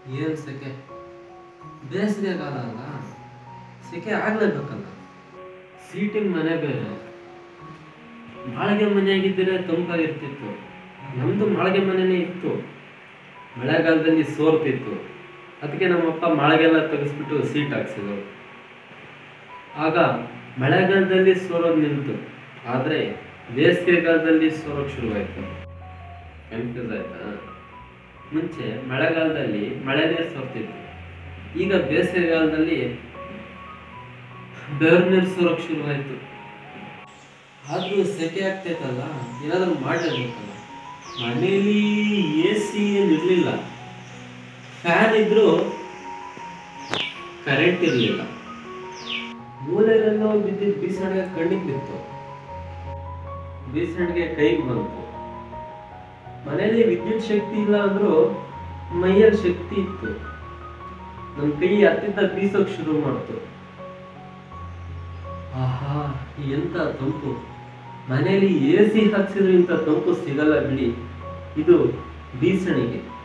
ಏನು ಸೆಕೆ ಬೇಸಿಗೆಗಾಲ ಅಲ್ಲ ಸೆಕೆ ಆಗ್ಲೇಬೇಕಲ್ಲ ಸೀಟಿಂಗ್ ಮನೆ ಬೇರೆ ಮಾಳಿಗೆ ಮನೆಯಾಗಿದ್ದರೆ ತಂಪಾಗಿರ್ತಿತ್ತು ನಮ್ದು ಮಾಳಿಗೆ ಮನೆನೇ ಇತ್ತು ಮಳೆಗಾಲದಲ್ಲಿ ಸೋರ್ತಿತ್ತು ಅದಕ್ಕೆ ನಮ್ಮಪ್ಪ ಮಾಳಿಗೆಲ್ಲ ತೆಗೆಸ್ಬಿಟ್ಟು ಸೀಟ್ ಹಾಕ್ಸಿದ್ರು ಆಗ ಮಳೆಗಾಲದಲ್ಲಿ ಸೋರೋದು ನಿಂತು ಆದರೆ ಬೇಸಿಗೆಗಾಲದಲ್ಲಿ ಸೋರೋಕೆ ಶುರುವಾಯಿತು ಕನ್ಫ್ಯೂಸ್ ಆಯ್ತಾ ಮುಂಚೆ ಮಳೆಗಾಲದಲ್ಲಿ ಮಳೆ ನೀರು ಸೋರ್ತಿತ್ತು ಈಗ ಬೇಸಿಗೆಗಾಲದಲ್ಲಿ ಬೆವರು ನೀರು ಸೋರೋಕೆ ಶುರುವಾಯಿತು ಆದ್ರೂ ಸೆಕೆ ಆಗ್ತೈತಲ್ಲ ಏನಾದರೂ ಮಾಡಲೇಬೇಕಲ್ಲ ಮನೇಲಿ ಎ ಸಿ ಏನು ಇರಲಿಲ್ಲ ಫ್ಯಾನ್ ಇದ್ರೂ ಕರೆಂಟ್ ಇರಲಿಲ್ಲ ಮೂಲೆಯಲ್ಲೆಲ್ಲೋ ಬಿದ್ದಿದ್ದು ಬೀಸಣಿಗೆ ಕಣ್ಣಿಗೆ ಬಿತ್ತು ಬೀಸಣಿಗೆ ಕೈಗೆ ಬಂತು ಮನೇಲಿ ವಿದ್ಯುತ್ ಶಕ್ತಿ ಇಲ್ಲ ಅಂದ್ರೂ ಮೈಯಲ್ಲಿ ಶಕ್ತಿ ಇತ್ತು ನನ್ನ ಕೈ ಹತ್ತಿದ್ದ ಬೀಸೋಕ್ ಶುರು ಮಾಡ್ತು ಆಹಾ ಎಂತ ತಂಪು ಮನೆಯಲ್ಲಿ ಎ ಸಿ ಹಾಕ್ಸಿದ್ರು ಇಂಥ ತಂಪು ಸಿಗಲ್ಲ ಬಿಡಿ ಇದು ಬೀಸಣಿಗೆ